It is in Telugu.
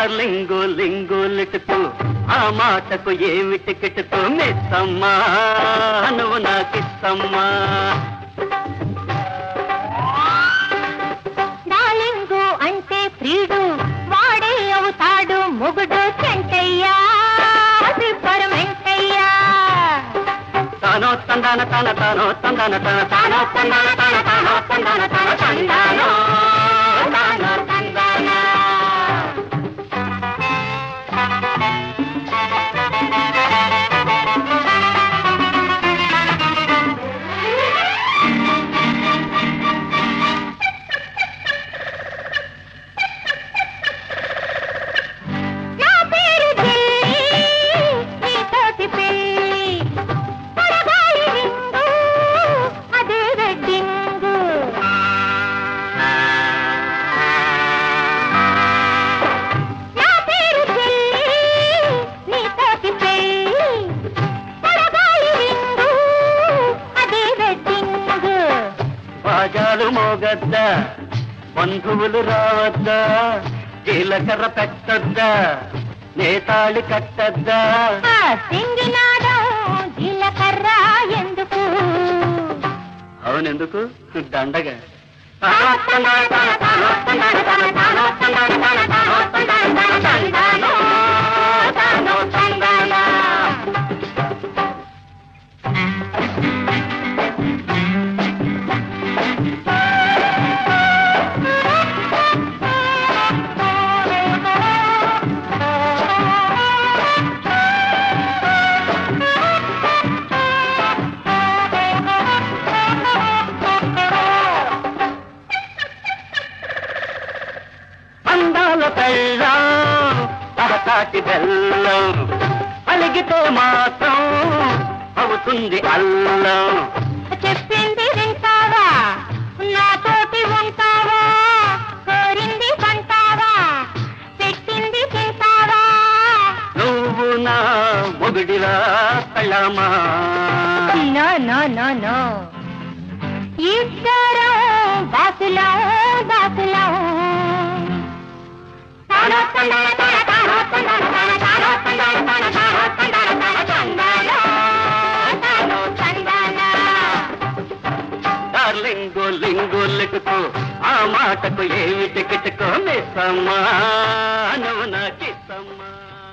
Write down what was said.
డార్లింగు లింగు లిటుతూ ఆ మాటకు ఏమిటి కిటుతూ మిస్సమ్మా నువ్వు నాకిస్తమ్మా డార్లింగు అంటే ప్రియుడు వాడే అవుతాడు మొగుడు చెంటయ్యా వెంటయ్యా తానో తందాన తన తానో తందాన తన తానో తందాన తన తానో తందాన తన తందానో తానో తందాన నా పేరు ఢిల్లీ నీతోటి పెళ్ళి పొడగాలి రింగు అదే వెడ్డింగు నా పేరు ఢిల్లీ నీతోటి పెళ్ళి పొడగాలి రింగు అదే వెడ్డింగు బాజాలు మోగద్దా బంధువులు రావద్దా జీలకర్ర పెట్టద్దా నేతాళి కట్టద్దా ఆ సింగినాదం జీలకర్ర ఎందుకు అవునెందుకు దండగా అందాల పెళ్ళం తహతాటి బెల్లం అలిగితే మాత్రం అవుతుంది అల్లం చెప్పింది వింటావా నాతోటి ఉంటావా కోరింది పంటావా పెట్టింది తింటావా నువ్వు నా మొగుడిలా పెళ్ళమా నో నో నో నో ఇద్దరం బాసులం బాసులం తానో తందాన తాన తానో తందాన తాన తానో తందాన తాన తానో తందాన తాన తందానో తానో తందాన డార్లింగు లింగు లిక్కుతూ ఆ మాటకు ఏమిటి కిటుకో మిస్సమ్మా నువ్వు నాకిస్తమ్మా